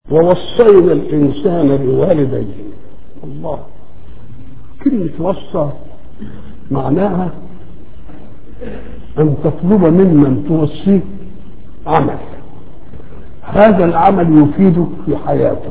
ووصينا الإنسان بوالديه الله كلمة وصى معناها أن تطلب ممن توصيه عمل هذا العمل يفيدك في حياتك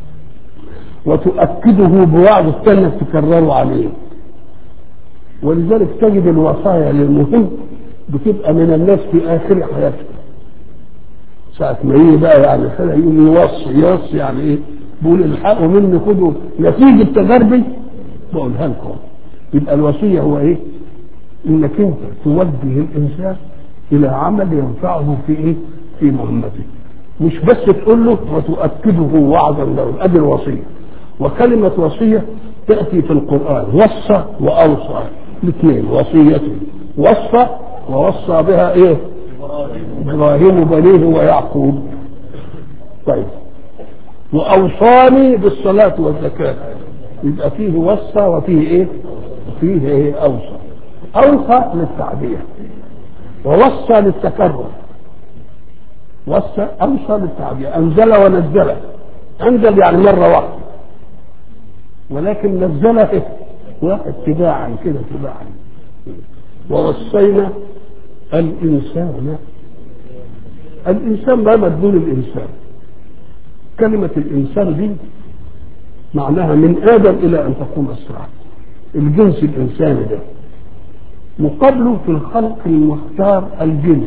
وتؤكده بوعد السنة تكرره عليه ولذلك تجد الوصايا للمهم بتبقى من الناس في آخر حياتهم ساعة ما يجي بقى يعني كده يقول يوصي يوصي يعني ايه؟ بيقول الحقوا مني خدوا نتيجة تجاربي بقولها لكم يبقى الوصية هو ايه؟ انك انت توجه الانسان الى عمل ينفعه في ايه؟ في مهمته مش بس تقول له وتؤكده وعظا له ادي الوصية وكلمة وصية تأتي في القرآن وصى وأوصى الاثنين وصية وصى ووصى بها ايه؟ ابراهيم بنيه ويعقوب طيب واوصاني بالصلاه والزكاه يبقى فيه وصى وفيه ايه فيه ايه اوصى اوصى للتعبير ووصى للتكرر وصى اوصى للتعبير انزل ونزل انزل يعني مره واحده ولكن نزله واحد تباعا كده تباعا ووصينا الإنسان الإنسان ما مدلول الإنسان كلمة الإنسان دي معناها من آدم إلى أن تقوم الساعة الجنس الإنساني ده مقابله في الخلق المختار الجن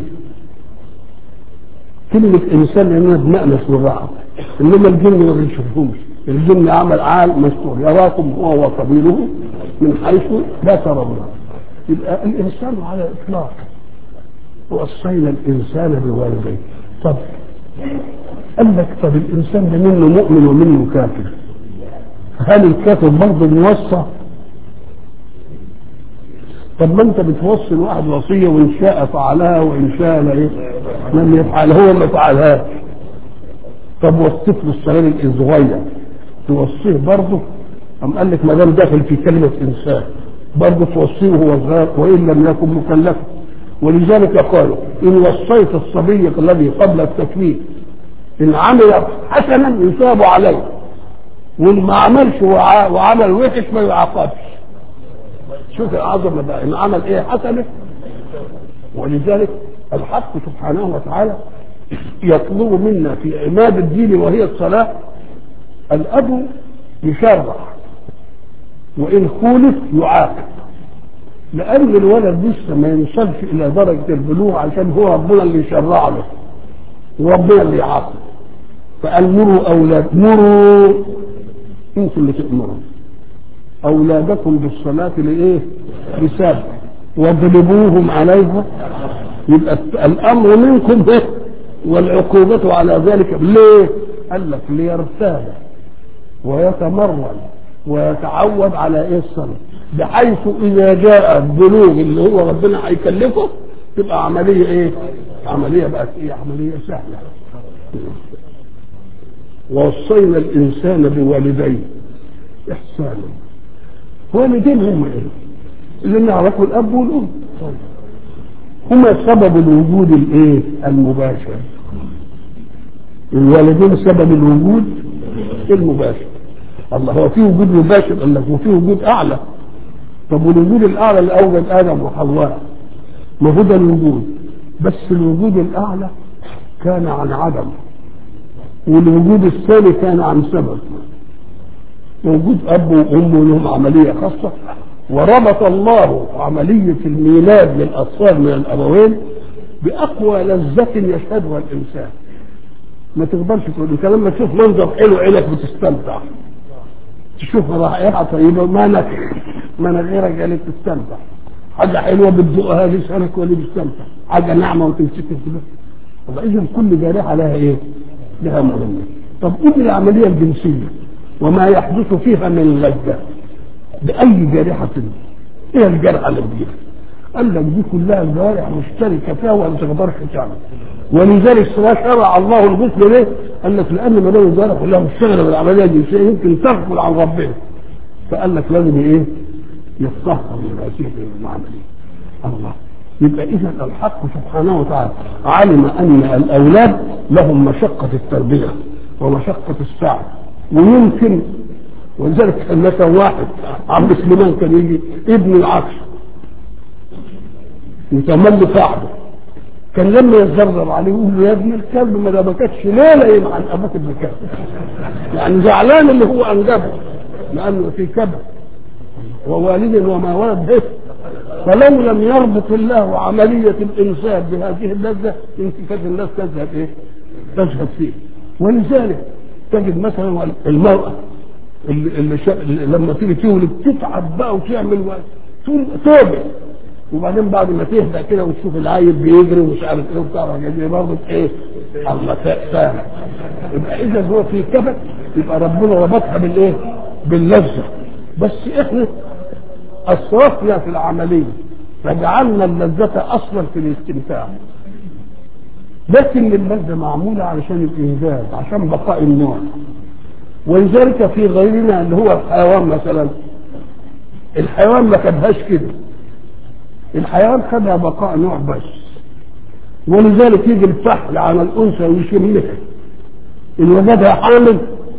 كلمة إنسان لأنها بنأنس ببعض إنما الجن ما بنشوفهمش الجن عمل عال مستور يراكم هو وقبيله من حيث لا ترونه يبقى الإنسان على الإطلاق وصينا الانسان بوالديه طب قال لك طب الانسان ده منه مؤمن ومنه كافر هل الكافر برضه موصى طب ما انت بتوصي الواحد وصيه وان شاء فعلها وان شاء لا لم يفعل هو ما فعلهاش طب وصيت له الصغير الصغير توصيه برضه أم قال لك ما دام داخل في كلمه انسان برضه توصيه وهو صغير وان لم يكن مكلفا ولذلك قالوا إن وصيت الصبي الذي قبل التكليف إن عمل حسنا يثاب عليه وإن ما عملش وعمل وحش ما يعاقبش شوف العظمة بقى إن عمل إيه حسنة ولذلك الحق سبحانه وتعالى يطلب منا في عماد الدين وهي الصلاة الأب يشرع وإن خولف يعاقب لأن الولد لسه ما يوصلش إلى درجة البلوغ عشان هو ربنا اللي يشرع له وربنا اللي يعاقب فقال مروا أولاد مروا انتوا اللي تأمروا أولادكم بالصلاة لإيه؟ لسبب واضربوهم عليها يبقى الأمر منكم إيه؟ والعقوبة على ذلك ليه؟ قال لك ليرتاب ويتمرن ويتعود على ايه الصلاه بحيث اذا جاء البلوغ اللي هو ربنا هيكلفه تبقى عمليه ايه؟ عمليه بقت ايه؟ عمليه سهله. ووصينا الانسان بوالديه احسانا. والدين هم ايه؟ اللي نعرفه الاب والام. هما سبب الوجود الايه؟ المباشر. الوالدين سبب الوجود المباشر. الله هو في وجود مباشر قال لك وفي وجود اعلى طب والوجود الاعلى اللي اوجد ادم وحواء ما هو ده الوجود بس الوجود الاعلى كان عن عدم والوجود الثاني كان عن سبب وجود اب وام لهم عمليه خاصه وربط الله عمليه الميلاد للاطفال من الابوين باقوى لذه يشهدها الانسان ما تقدرش تقول انت لما تشوف منظر حلو عينك بتستمتع تشوف رائحة طيبة ما نفع ما غيرك قالت تستمتع حاجة حلوة بتذوقها لسانك واللي بيستمتع حاجة ناعمة وتمسكها كده طب إذا كل جارحة لها إيه؟ لها مهمة طب قول العملية الجنسية وما يحدث فيها من لذة بأي جارحة إيه الجرحة اللي فيها؟ قال لك دي كلها الجوارح مشتركة فيها وما تقدرش تعمل ولذلك شرع الله الغسل ليه؟ قال لك لان ما دام الجوارح كلها مشتغله بالعمليه الجنسيه يمكن تغفل عن ربنا فقال لك لازم ايه؟ يتطهر من هذه العمليه الله يبقى اذا الحق سبحانه وتعالى علم ان الاولاد لهم مشقه التربيه ومشقة السعي ويمكن ولذلك كان مثلا واحد عبد سليمان كان يجي ابن العكس متملي صاحبه كان لما يتزرزر عليه يقول له يا ابن الكلب ما ده ما كانتش ليله يبقى عن ابوك ابن الكلب يعني زعلان اللي هو انجبه لانه في كبر ووالد وما ولد به فلو لم يربط الله عملية الإنسان بهذه اللذة يمكن كانت الناس تذهب إيه؟ تذهب فيه ولذلك تجد مثلا المرأة اللي, اللي, شا... اللي لما تيجي تولد تتعب بقى وتعمل و... توبة وبعدين بعد ما تهدى كده وتشوف العيل بيجري ومش عارف ايه وبتاع دي برضه ايه الله فاهم يبقى اذا هو في كبد يبقى ربنا ربطها بالايه؟ باللذة بس احنا اسرفنا في العمليه فجعلنا اللذة اصلا في الاستمتاع لكن اللذة معمولة علشان الإنجاز عشان بقاء النوع ولذلك في غيرنا اللي هو الحيوان مثلا الحيوان ما خدهاش كده الحيوان خدها بقاء نوع بس ولذلك يجي الفحل على الأنثى ويشمها إن وجدها حامل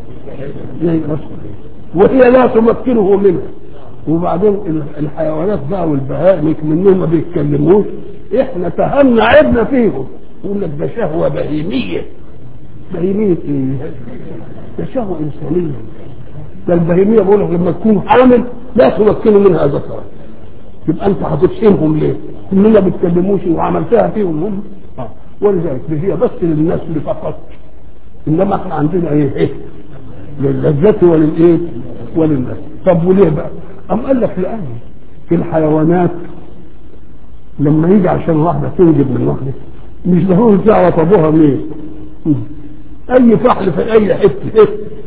وهي لا تمكنه منها وبعدين الحيوانات بقى والبهائم منهم ما بيتكلموش احنا تهمنا عيبنا فيهم يقول لك ده شهوه بهيميه بهيميه ايه؟ ده شهوه انسانيه ده البهيميه بقول لك لما تكون حامل لا تمكنوا منها ذكرا يبقى انت هتشئمهم ليه؟ هم ما بيتكلموش وعملتها فيهم هم آه. ولذلك هي بس للناس اللي فقط انما احنا عندنا ايه؟ ايه؟ للذة وللايه؟ وللناس طب وليه بقى؟ أم قال لك لأن في الحيوانات لما يجي عشان واحدة تنجب من واحدة مش ضروري تعرف أبوها مين أي فحل في أي حتة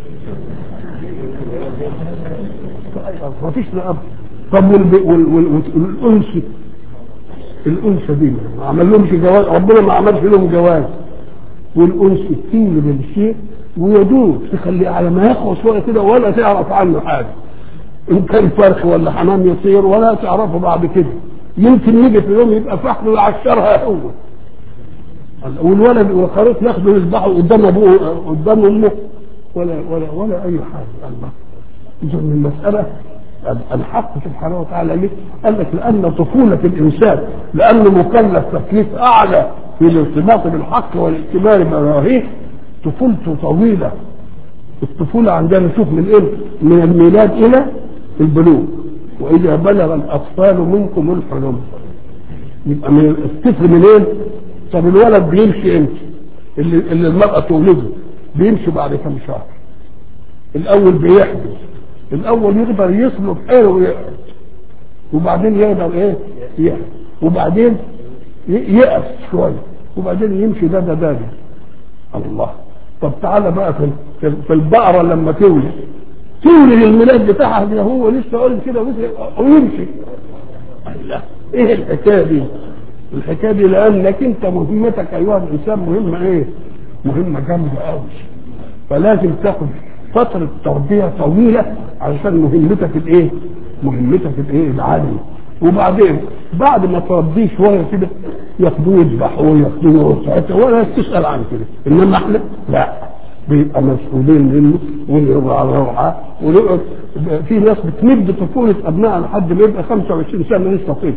ما فيش لا أب طب والأنثى الأنثى دي ما عمل لهمش جواز ربنا ما عملش لهم جواز والأنثى تيجي بالشيء ويدوب تخليه على ما يقوى شوية كده ولا تعرف عنه حاجة ان كان فرخ ولا حمام يطير ولا تعرفه بعد كده يمكن يجي في يوم يبقى فحل ويعشرها هو والولد والخروف ياخده يذبحه قدام ابوه قدام امه ولا ولا ولا اي حاجه الله اذا المساله الحق سبحانه وتعالى ليه؟ قال لك لان طفوله الانسان لانه مكلف تكليف اعلى في الارتباط بالحق والائتمار بمراهيه طفولته طويله الطفوله عندنا نشوف من ايه؟ من الميلاد الى البلوغ واذا بلغ الاطفال منكم الحلم يبقى من الطفل منين؟ طب الولد بيمشي امتى؟ اللي, اللي المراه تولده بيمشي بعد كم شهر الاول بيحدث الاول يقدر يصلب حيله ويقعد وبعدين يقدر ايه؟ يحدث وبعدين يقف شويه وبعدين يمشي ده ده ده الله طب تعالى بقى في في البقره لما تولد تولد الميلاد بتاعها ده هو لسه قول كده ويمشي الله ايه الحكايه دي؟ الحكايه دي لانك انت مهمتك ايها الانسان مهمه ايه؟ مهمه جامده قوي فلازم تاخد فتره تربيه طويله علشان مهمتك الايه؟ مهمتك الايه؟ العاليه وبعدين بعد ما تربيه شويه كده ياخدوه يذبحوه ياخدوه ساعتها ولا تسال عن كده انما احنا لا بيبقى مسؤولين منه ونرجع روعه ونقعد في ناس بتمد طفوله ابنائها لحد ما يبقى 25 سنه لسه طفل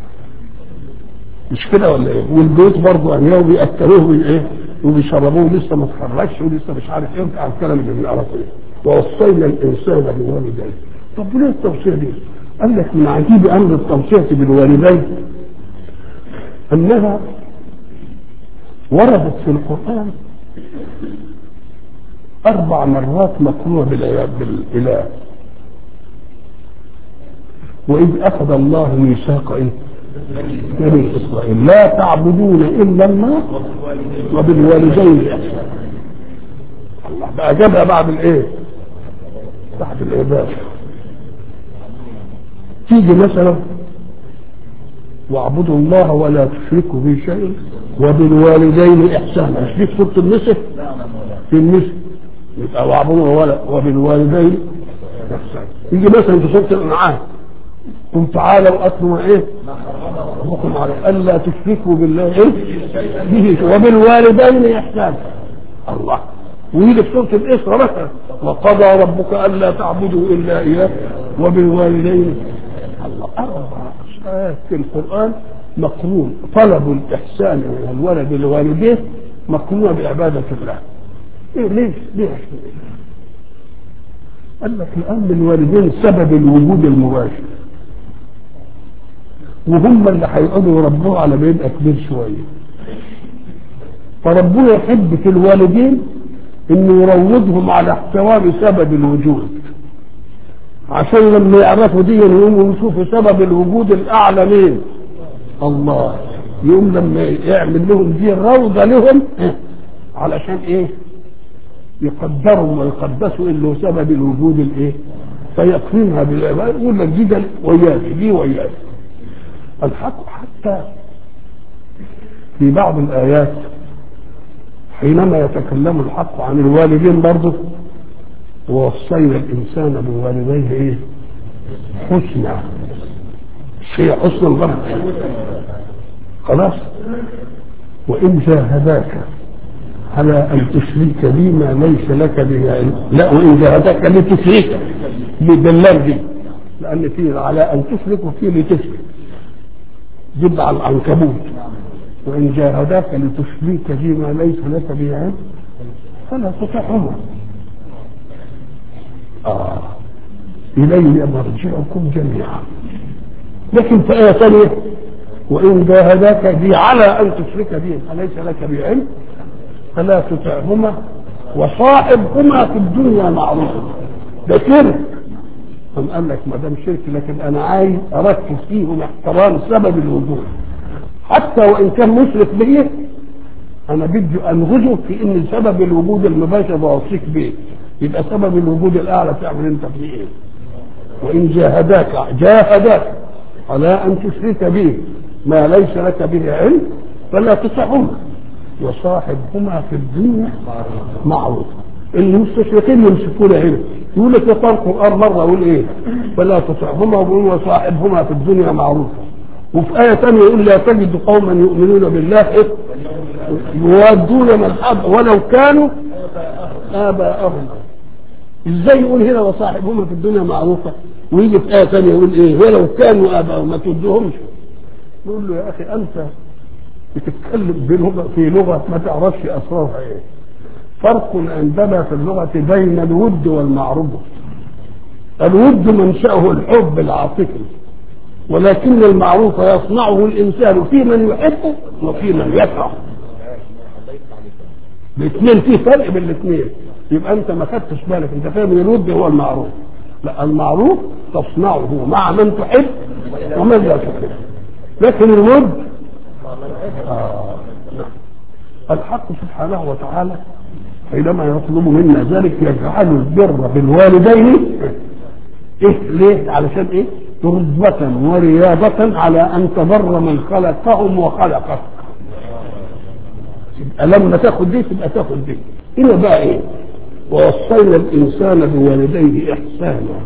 مش كده ولا ايه؟ والبيت برضه يعني بيأكلوه ايه؟ وبيشربوه لسه ما اتخرجش ولسه مش عارف ايه على الكلام اللي بنعرفه ايه؟ ووصينا الانسان بوالديه طب ليه التوصيه دي؟ قال لك من عجيب امر التوصيه بالوالدين انها وردت في القران اربع مرات مقروءه بالاله واذ اخذ الله ميثاق ايه؟ بني اسرائيل لا تعبدون الا الله وبالوالدين احسانا الله بقى جابها بعد الايه؟ بعد العباده تيجي مثلا واعبدوا الله ولا تشركوا به شيئا وبالوالدين احسانا مش دي في سوره النساء في النساء يبقى واعبدوا ولا وبالوالدين احسانا يجي مثلا في سوره الانعام قل تعالوا اتلوا ما ايه؟ ربكم على الا تشركوا بالله ايه؟ به وبالوالدين احسانا الله ويجي في سوره الاسراء مثلا وقضى ربك الا تعبدوا الا اياه وبالوالدين الله اربع ايات في القران مقرون طلب الاحسان من الولد لوالديه مقرونه بعباده الله إيه ليش؟ ليش؟ قال لك لأن الوالدين سبب الوجود المباشر وهم اللي هيقعدوا يربوه على ما يبقى كبير شويه فربنا يحب في الوالدين انه يروضهم على احترام سبب الوجود عشان لما يعرفوا دي يقوموا يشوفوا سبب الوجود الاعلى مين الله يقوم لما يعمل لهم دي روضه لهم علشان ايه يقدروا ويقدسوا اللي هو سبب الوجود الايه فيقرنها بالعباد يقول لك دي وياك دي وياك الحق حتى في بعض الآيات حينما يتكلم الحق عن الوالدين برضه ووصينا الإنسان بوالديه إيه؟ حسنى شيء حسن الغرب خلاص وإن جاهداك على أن تشرك بي ما ليس لك به علم لا وإن جاهداك لتشرك بالله دي لأن في على أن تشرك وفي لتشرك جد على العنكبوت وإن جاهداك لتشرك بما ليس لك به علم فلا تطعهما آه إلي مرجعكم جميعا لكن في آية ثانية وإن جاهداك بي على أن تشرك بي فليس لك به علم فلا تطعهما وصاحبهما في الدنيا معروفا ده شرك قام قال لك ما دام شرك لكن انا عايز اركز فيهم احترام سبب الوجود حتى وان كان مشرك بيه انا بدي انغزه في ان سبب الوجود المباشر بوصيك بيه يبقى سبب الوجود الاعلى تعمل انت فيه ايه وان جاهداك جاهداك على ان تشرك به ما ليس لك به علم فلا تطعهما وصاحبهما في الدنيا معروف المستشرقين يمسكون هنا يقول لك يقرأ القرآن مرة يقول إيه فلا تطعهما ويقول وصاحبهما في الدنيا معروفة وفي آية ثانية يقول لا تجد قوما يؤمنون بالله إيه؟ يوادون من حب ولو كانوا آباءهم ازاي يقول هنا وصاحبهما في الدنيا معروفة ويجي في آية ثانية يقول إيه ولو كانوا آباءهم ما تدوهمش يقول له يا أخي أنت بتتكلم بلغة في لغة ما تعرفش أسرارها إيه فرق عندنا في اللغة بين الود والمعروف الود منشأه الحب العاطفي ولكن المعروف يصنعه الإنسان في من يحبه وفي من يكره الاثنين في فرق بين الاثنين يبقى انت ما خدتش بالك انت فاهم ان الود هو المعروف لا المعروف تصنعه مع من تحب ومن لا تحب لكن الود آه. الحق سبحانه وتعالى حينما يطلب منا ذلك يجعل البر بالوالدين ايه ليه علشان ايه رتبة ورياضة على ان تبر من خلقهم وخلقك يبقى لما تاخد دي تبقى تاخد دي هنا بقى ايه ووصينا الانسان بوالديه احسانا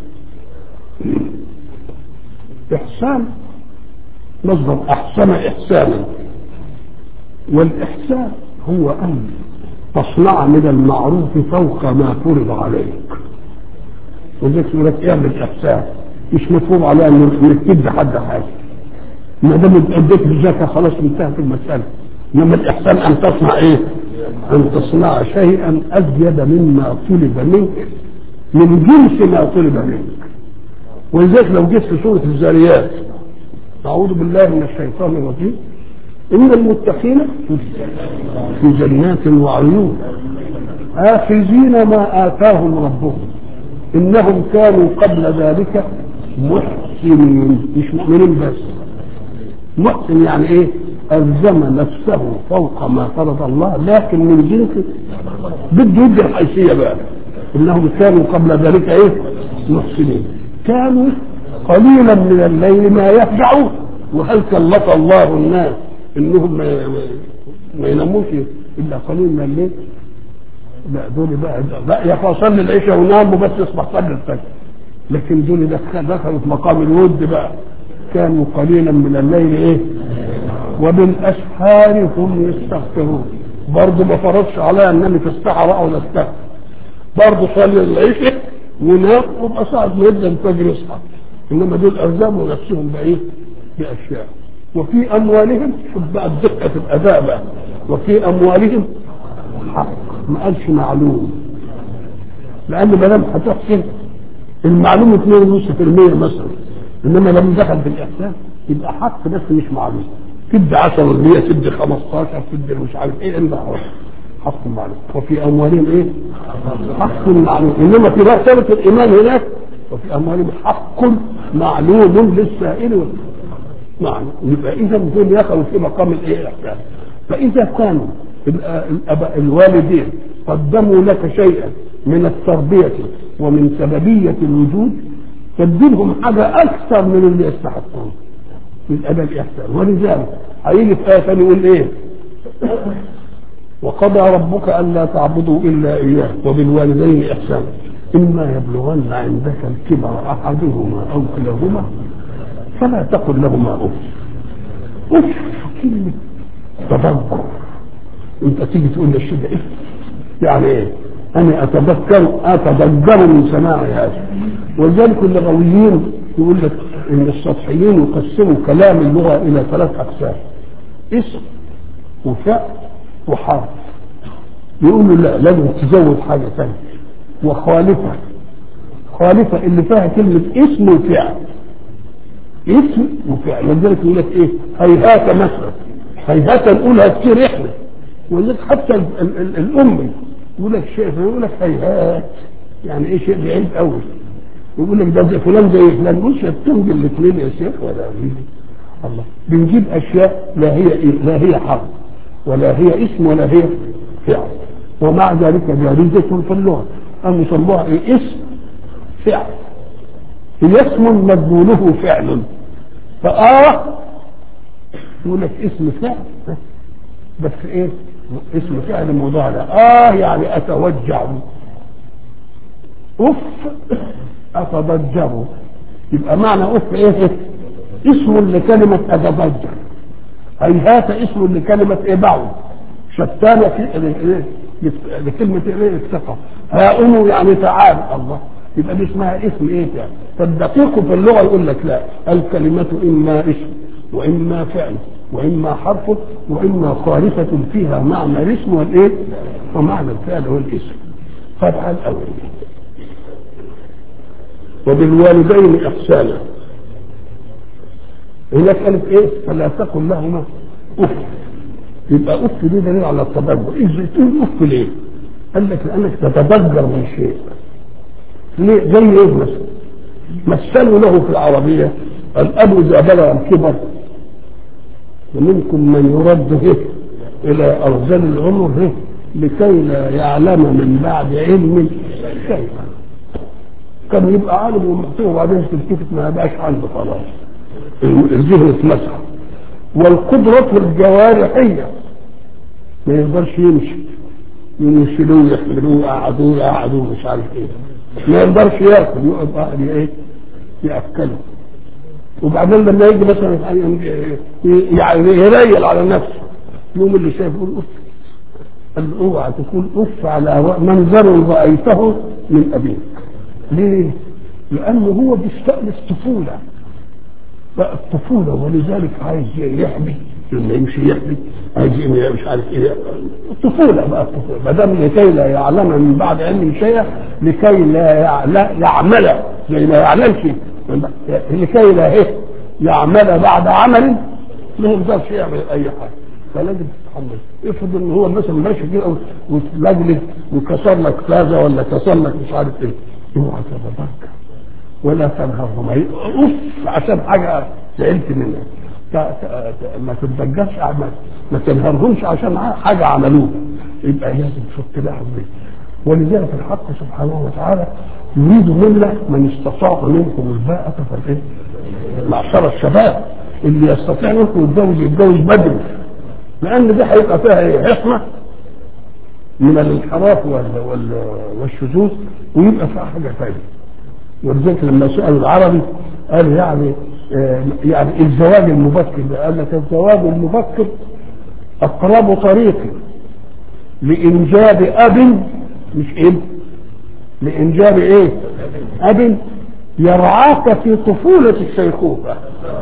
احسان مصدر احسن احسانا والاحسان هو ان تصنع من المعروف فوق ما فرض عليك وذلك يقول لك اعمل احسان مش مفروض عليها انك تدي حد حاجه ما دام اديت الزكاه خلاص انتهت المساله انما الاحسان ان تصنع ايه؟ ان تصنع شيئا ازيد مما طلب منك من جنس ما طلب منك ولذلك لو جيت في سوره الزاريات اعوذ بالله من الشيطان الرجيم ان المتقين في جنات وعيون آخذين ما آتاهم ربهم إنهم كانوا قبل ذلك محسنين مش مؤمنين بس محسن يعني إيه ألزم نفسه فوق ما فرض الله لكن من جنس بده يدي الحيثية بقى إنهم كانوا قبل ذلك إيه محسنين كانوا قليلا من الليل ما يهجعون وهل كلف الله الناس انهم ما, ما يناموش الا قليل من الليل لا دول بقى لا يا اخي صلي العشاء وناموا بس اصبح صلي الفجر لكن دول دخلوا في مقام الود بقى كانوا قليلا من الليل ايه وبالاسحار هم يستغفرون برضه ما فرضش عليا انني في الصحراء ولا استغفر برضه صلي العشاء ونام وبقى ساعة ما يبدا الفجر يصحى انما دول ارزموا نفسهم بايه؟ باشياء وفي اموالهم شوف بقى دقه الاداء بقى وفي اموالهم حق ما قالش معلوم لان ما دام هتحسن المعلوم 2.5% مثلا انما لما دخل في الاحسان يبقى حق بس مش معلوم تدي 10% تدي 15 تدي مش عارف ايه الا حق معلوم وفي اموالهم ايه؟ حق معلوم انما في مرتبه الايمان هناك وفي اموالهم حق معلوم للسائل نعم يبقى اذا دول يقعوا في مقام الايه الاحسان فاذا كانوا الأباء الوالدين قدموا لك شيئا من التربيه ومن سببيه الوجود فاديلهم حاجه اكثر من اللي يستحقون من اداء الاحسان ولذلك هيجي في ايه ثانيه يقول ايه؟ وقضى ربك الا تعبدوا الا اياه وبالوالدين احسانا اما يبلغن عندك الكبر احدهما او كلاهما فلا تقل لهما اف اف كلمه تذكر انت تيجي تقول للشيء ده اف يعني ايه؟ انا اتذكر اتذكر من سماع هذا ولذلك اللغويين يقول لك ان السطحيين يقسموا كلام اللغه الى ثلاث اقسام اسم وفعل وحرف يقولوا لا لازم تزود حاجه ثانيه وخالفه خالفه اللي فيها كلمه اسم وفعل اسم وفعل ولذلك يقول لك ايه هيهات مثلا هيهات نقولها كتير احنا ولذلك حتى ال ال ال الامي يقول لك شيء يقول لك هيهات يعني ايه شيء بعيد قوي يقول لك ده فلان زي فلان مش بتنجي الاثنين يا شيخ ولا الله بنجيب اشياء لا هي لا هي حرف ولا هي اسم ولا هي فعل ومع ذلك جاريزة في اللغة أم يسموها إيه اسم فعل هي اسم مدلوله فعل فآه يقول لك اسم فعل بس ايه اسم فعل مضارع اه يعني اتوجع اف اتضجر يبقى معنى اف ايه اسم لكلمة اتضجر هيهات اسم لكلمة ايه بعض شتان في لكلمة ايه الثقة هاؤم يعني تعال الله يبقى دي اسمها اسم ايه يعني فالدقيق في اللغة يقول لك لا الكلمة اما اسم واما فعل واما حرف واما صارفة فيها معنى الاسم والايه ومعنى الفعل والاسم فافعل اول وبالوالدين احسانا هناك قالت ايه فلا تقل لهما اف يبقى اف دي دليل على التدبر اذا تقول اف ليه قال لك لانك تتدبر من شيء ليه زي ايه مثلا مثلوا له في العربيه الاب اذا بلغ الكبر ومنكم من يرد هيك الى ارذل العمر هيك لكي لا يعلم من بعد علم شيئا كان يبقى عالم ومحسوب وبعدين تلتفت ما يبقاش عنده خلاص الذهن اتمسح والقدرة الجوارحية ما يقدرش يمشي ينشلوه يحملوه يقعدوه يقعدوه مش عارف ايه ما يقدرش ياكل يقعد قاعد ايه ياكله وبعدين لما يجي مثلا يعني يريل على نفسه يوم اللي شايف يقول اف قال له اوعى تكون اف على منظر رايته من ابيك ليه؟ لانه هو بيستأنس طفوله بقى الطفولة ولذلك عايز يحبي لما يمشي يحبي عايز مش عارف ايه الطفولة بقى الطفولة ما دام لكي لا يعلم من بعد علم شيئا لكي لا يعمل زي ما يعلمش لكي لا ايه يعمل بعد عمل ما يقدرش يعمل اي حاجة فلازم تتحمل افرض ان هو مثلا ماشي كده وتلجلج وكسر لك كذا ولا كسر لك مش عارف ايه اوعى تتذكر ولا تنهرهما اوف عشان حاجه زعلت منها ما تتذكرش ما تنهرهمش عشان حاجه عملوها يبقى لازم تحط لها البيت ولذلك الحق سبحانه وتعالى يريد منا من استطاع منكم الباءة فالايه؟ معشر الشباب اللي يستطيع منكم يتجوز يتجوز بدري لان دي هيبقى فيها ايه؟ حكمه من الانحراف والشذوذ ويبقى فيها حاجه ثانيه ولذلك لما سأل العربي قال يعني يعني الزواج المبكر ده قال لك الزواج المبكر أقرب طريق لإنجاب أب مش ابن لإنجاب إيه؟ أب يرعاك في طفولة الشيخوخة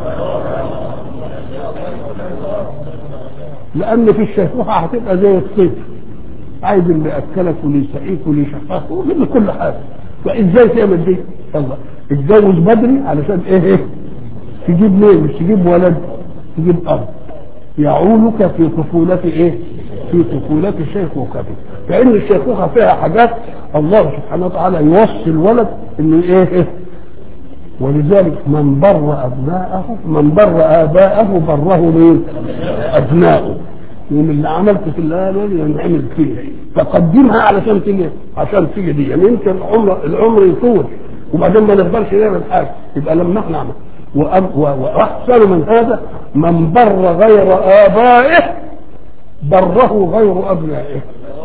لأن في الشيخوخة هتبقى زي الطفل عايز اللي يأكلك واللي يسقيك واللي يشفاك ويجيب لك كل حاجة فإزاي تعمل دي؟ الله اتجوز بدري علشان إيه إيه؟ تجيب مين؟ مش تجيب ولد تجيب أب يعولك في طفولة إيه؟ في طفولة شيخوخته فإن الشيخوخة فيها حاجات الله سبحانه وتعالى يوصي الولد إنه إيه, إيه ولذلك من بر أبناءه من بر آباءه بره مين؟ أبناؤه يوم اللي عملت في الآن ينعمل فيه فقدمها علشان تيجي عشان تيجي دي يعني يمكن العمر العمر يطول وبعدين ما نقدرش نعمل حاجه يبقى لما احنا نعمل واحسن من هذا من بر غير ابائه بره غير ابنائه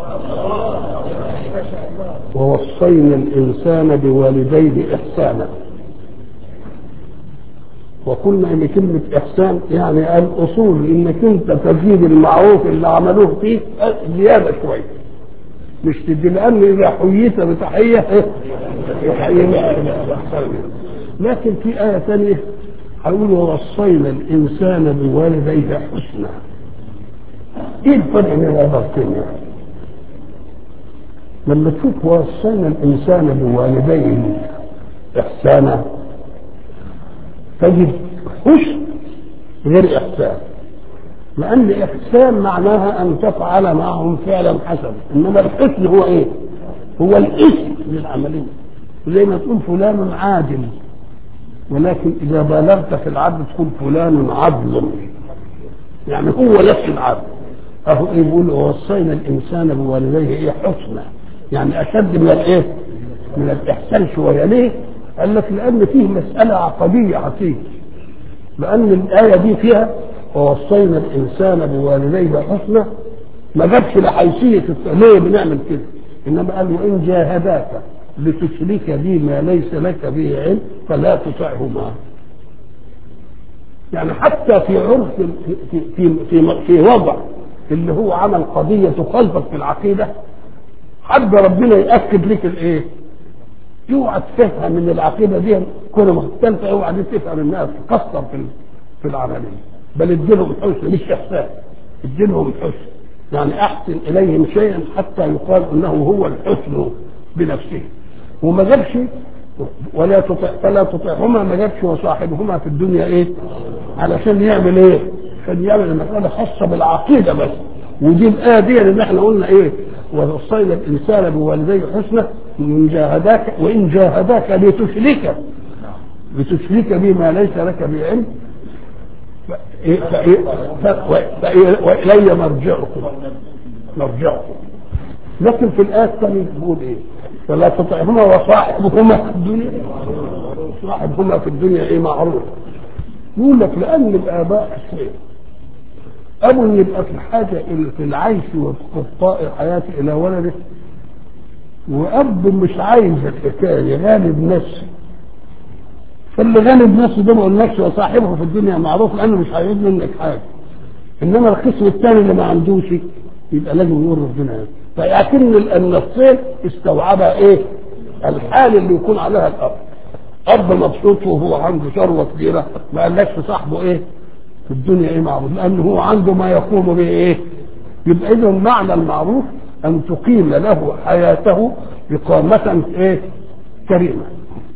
ووصينا الانسان بوالديه احسانا وقلنا ان كلمه احسان يعني الاصول انك انت تزيد المعروف اللي عملوه فيك زياده شويه مش تدي لان اذا حييت بتحيه يحيي لكن في ايه ثانيه هيقول ووصينا الانسان بوالديه حسنا ايه الفرق بين العبارتين لما تشوف وصينا الانسان بوالديه احسانا تجد حسن غير احسان لان احسان معناها ان تفعل معهم فعلا حسنا انما الحسن هو ايه هو الاسم للعمليه زي ما تقول فلان عادل ولكن اذا بالغت في العدل تقول فلان عدل يعني هو نفس العدل اهو ايه بيقول وصينا الانسان بوالديه ايه حسنا يعني اشد من الايه من الاحسان شويه ليه قال لك لان فيه مساله عقديه عتيق لان الايه دي فيها ووصينا الانسان بوالديه حسنا ما جابش لحيثيه ليه بنعمل كده انما قال وان جاهداك لتشرك بي ما ليس لك به علم فلا تطعهما يعني حتى في عرف في في في, في وضع اللي هو عمل قضيه تخالفك في العقيده حد ربنا ياكد لك الايه؟ اوعى تفهم من العقيده دي كونه مختلفه اوعى دي تفهم انها تكسر في في العمليه بل اديلهم حسن مش احسان اديلهم حسن يعني احسن اليهم شيئا حتى يقال انه هو الحسن بنفسه وما جابش ولا تطع فلا تطعهما ما جابش وصاحبهما في الدنيا ايه علشان يعمل ايه عشان يعمل المساله خاصه بالعقيده بس ودي الايه دي اللي احنا قلنا ايه ووصينا الانسان بوالديه حسنا ان جاهداك وان جاهداك لتشرك لتشرك بما ليس لك به علم والي مرجعكم مرجعكم لكن في الايه الثانيه بيقول ايه فلا تطعهما وصاحبهما في الدنيا صاحبهما في الدنيا ايه معروف يقول لك لان الاباء اثنين ابو يبقى في الحاجه في العيش وقضاء حياته الى ولده واب مش عايز الحكايه غالب نفسه فاللي غالب نفسه ده ما قلناش وصاحبه في الدنيا معروف لانه مش هيعيد منك حاجه انما القسم الثاني اللي ما عندوش يبقى لازم يقول ربنا فيعتن النصين استوعبها ايه؟ الحال اللي يكون عليها الاب اب مبسوط وهو عنده ثروه كبيره ما قالكش صاحبه ايه؟ في الدنيا ايه معروف لانه هو عنده ما يقوم به ايه؟ يبقى اذا معنى المعروف ان تقيم له حياته اقامه ايه؟ كريمه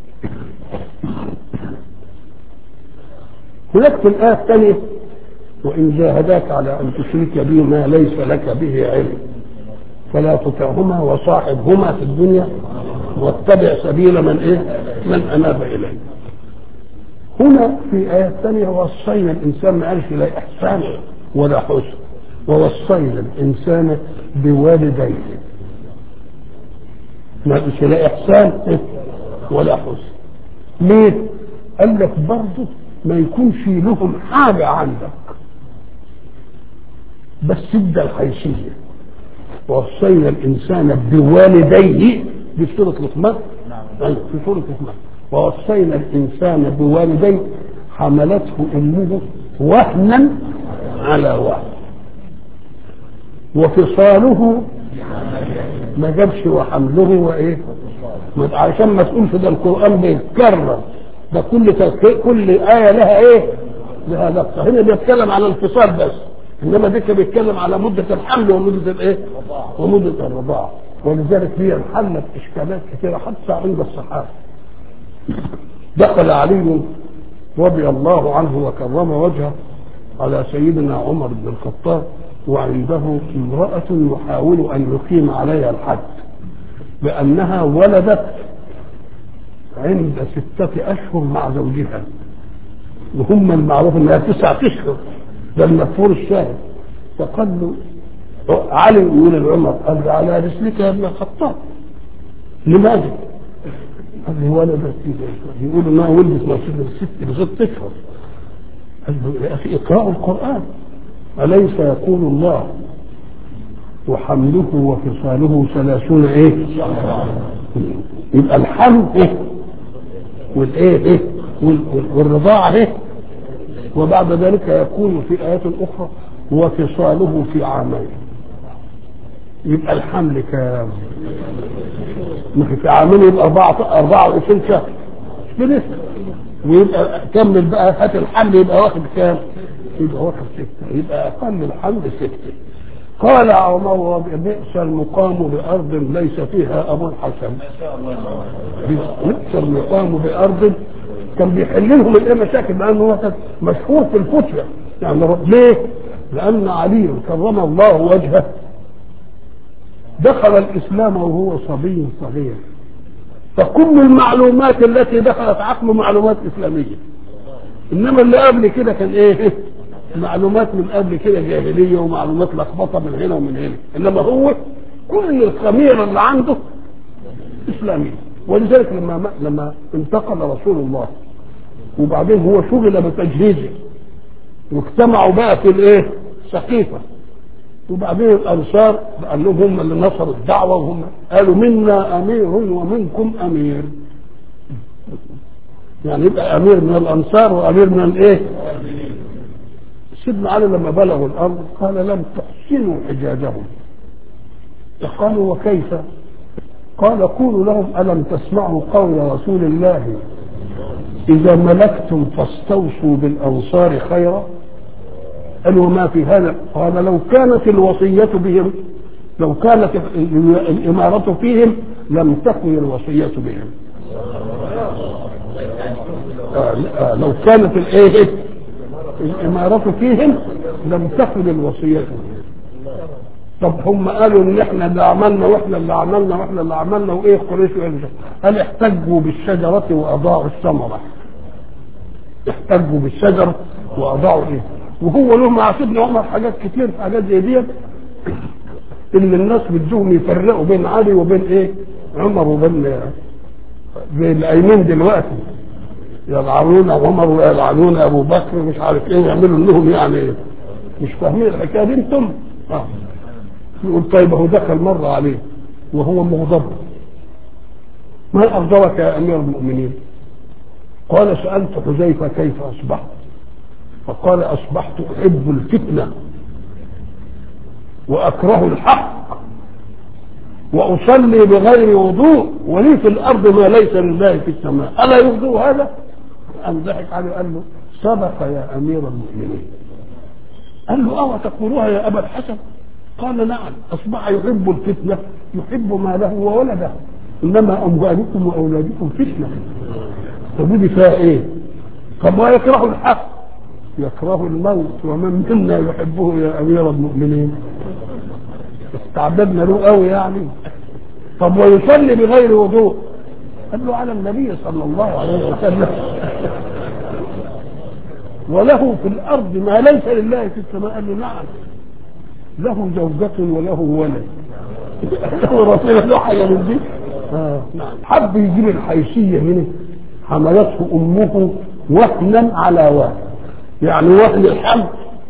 هناك في الآية الثانية وإن جاهداك على أن تشرك بي ما ليس لك به علم فلا تطعهما وصاحبهما في الدنيا واتبع سبيل من إيه؟ من أناب إليه. هنا في آية ثانية وصينا الإنسان ما قالش لا إحسان ولا حسن ووصينا الإنسان بوالديه ما قالش لا إحسان ولا حسن ليه؟ قال لك برضه ما يكونش لهم حاجة عندك بس ادى الحيثية ووصينا الإنسان بوالديه دي في سورة لقمان أيوة في سورة لقمان ووصينا الإنسان بوالديه حملته أمه وهنا على وهن وفصاله ما جابش وحمله وإيه عشان ما تقولش ده القران بيتكرر ده كل تك- كل ايه لها ايه؟ لها لقطه هنا بيتكلم على الانفصال بس انما ديك بيتكلم على مده الحمل ومده الايه؟ ومده الرضاعه ولذلك هي انحلت اشكالات كثيره حتى عند الصحابه دخل علي رضي الله عنه وكرم وجهه على سيدنا عمر بن الخطاب وعنده امرأة يحاول أن يقيم عليها الحد بأنها ولدت عند ستة أشهر مع زوجها وهم المعروف أنها تسعة أشهر ده المفهور الشاهد فقال له علي يقول لعمر قال له على رسلك يا ابن الخطاب لماذا؟ قال لي ولدت يقول انها ولدت ما ست بست اشهر قال له يا اخي اقرأوا القرآن أليس يقول الله وحمله وفصاله ثلاثون ايه يبقى الحمل ايه والايه ايه وال- وال- والرضاعة ايه وبعد ذلك يكون في آيات أخرى وفصاله في عامين يبقى الحمل كام ما في- في عامين يبقى أربعة أربعة وعشرين شهر مش كده ويبقى كمل بقى هات الحمل يبقى واخد كام يبقى واخد ستة يبقى أقل الحمل ستة قال عمر رضي بئس المقام بأرض ليس فيها أبو الحسن بئس المقام بأرض كان بيحل لهم الايه مشاكل لأنه هو كان مشهور في الفتية يعني رب- ليه؟ لأن علي كرم الله وجهه دخل الإسلام وهو صبي صغير فكل المعلومات التي دخلت عقله معلومات إسلامية إنما اللي قبل كده كان إيه معلومات من قبل كده جاهلية ومعلومات لخبطة من هنا ومن هنا إنما هو كل الخميرة اللي عنده إسلامية ولذلك لما لما انتقل رسول الله وبعدين هو شغل بتجهيزه واجتمعوا بقى في الايه سقيفه وبعدين الانصار قال لهم هم اللي نصروا الدعوه وهم قالوا منا امير ومنكم امير يعني يبقى امير من الانصار وامير من الايه سيدنا علي لما بلغوا الارض قال لم تحسنوا حجاجهم قالوا وكيف قال قولوا لهم الم تسمعوا قول رسول الله اذا ملكتم فاستوصوا بالانصار خيرا قالوا ما في هذا قال لو كانت الوصية بهم لو كانت الإمارة فيهم لم تكن الوصية بهم آه آه لو كانت الايه الإمارة فيهم لم تكن الوصية بهم طب هم قالوا ان احنا اللي عملنا واحنا اللي عملنا واحنا اللي عملنا وايه قريش قال احتجوا بالشجرة واضاعوا الثمرة احتجوا بالشجرة واضاعوا ايه وهو له مع سيدنا عمر حاجات كتير حاجات زي دي اللي الناس بدهم يفرقوا بين علي وبين ايه عمر وبين بين الايمين دلوقتي يلعنون عمر ويلعنون ابو بكر مش عارف ايه يعملوا انهم يعني مش فاهمين الحكايه دي انتم اه يقول طيب هو دخل مره عليه وهو مغضب ما اغضبك يا امير المؤمنين قال سالت حذيفه كيف اصبحت فقال اصبحت احب الفتنه واكره الحق واصلي بغير وضوء ولي في الارض ما ليس لله في السماء الا يرضي هذا قام ضحك عليه قال له صدق يا امير المؤمنين قال له اه تقولها يا ابا الحسن قال نعم اصبح يحب الفتنه يحب ماله وولده انما اموالكم واولادكم فتنه طب ودي فيها ايه؟ طب ويكره الحق يكره الموت ومن منا يحبه يا امير المؤمنين استعبدنا له قوي يعني طب ويصلي بغير وضوء قال له على النبي صلى الله عليه وسلم وله في الارض ما ليس لله في السماء قال له نعم له زوجة وله ولد له رسول له حاجة من دي آه. نعم حب يجيب الحيثية هنا حملته أمه وهنا على وهن يعني وهن الحمل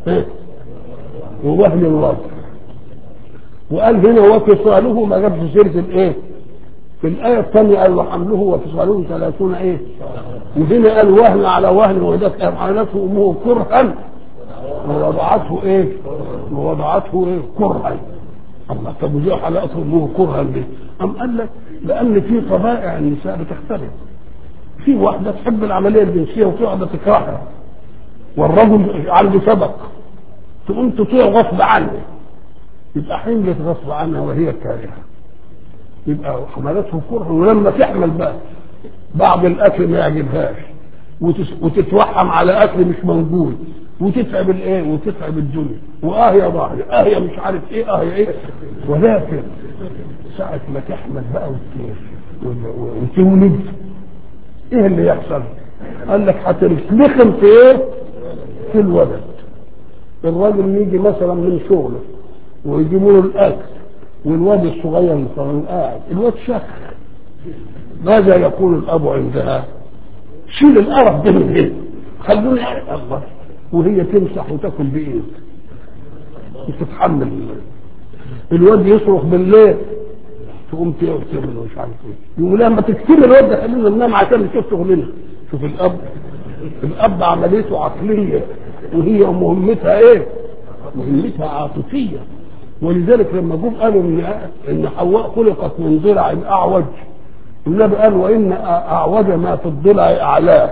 ووهن الوضع وقال هنا وفصاله ما جابش سيرة الايه في الآية الثانية قال وحمله وفصاله ثلاثون ايه وهنا قال وهن على وهن وذاك حملته أمه كرها ووضعته ايه ووضعته ايه كرها الله طب وزي حلقته أمه كرها ليه أم قال لك لان في طبائع النساء بتختلف في واحده تحب العمليه الجنسيه وفي واحده تكرهها والرجل عنده سبق تقوم تطيع غصب عنه يبقى حملت غصب عنها وهي كارهه يبقى حملته كره ولما تحمل بقى بعض الاكل ما يعجبهاش وتس- وتتوحم على اكل مش موجود وتتعب الايه وتتعب الدنيا واه يا ظهري اه يا مش عارف ايه اه يا ايه ولكن ساعة ما تحمل بقى وت- و- وتولد ايه اللي يحصل؟ قال لك هترسلخم في ايه؟ في الولد الراجل يجي مثلا من شغله ويجيبوا له الاكل والواد الصغير مثلا قاعد الواد شخ ماذا يقول الاب عندها؟ شيل القرف ده من هنا خلوني أعرف الله وهي تمسح وتاكل بايد وتتحمل الواد يصرخ بالليل تقوم تعمل مش عارف ايه يقول لما تكتمل الواد ده خلينا ننام عشان نشوف شغلنا شوف الاب الاب عمليته عقليه وهي مهمتها ايه؟ مهمتها عاطفيه ولذلك لما جم قالوا ان ان حواء خلقت من ضلع اعوج النبي قال وان اعوج ما في الضلع اعلاه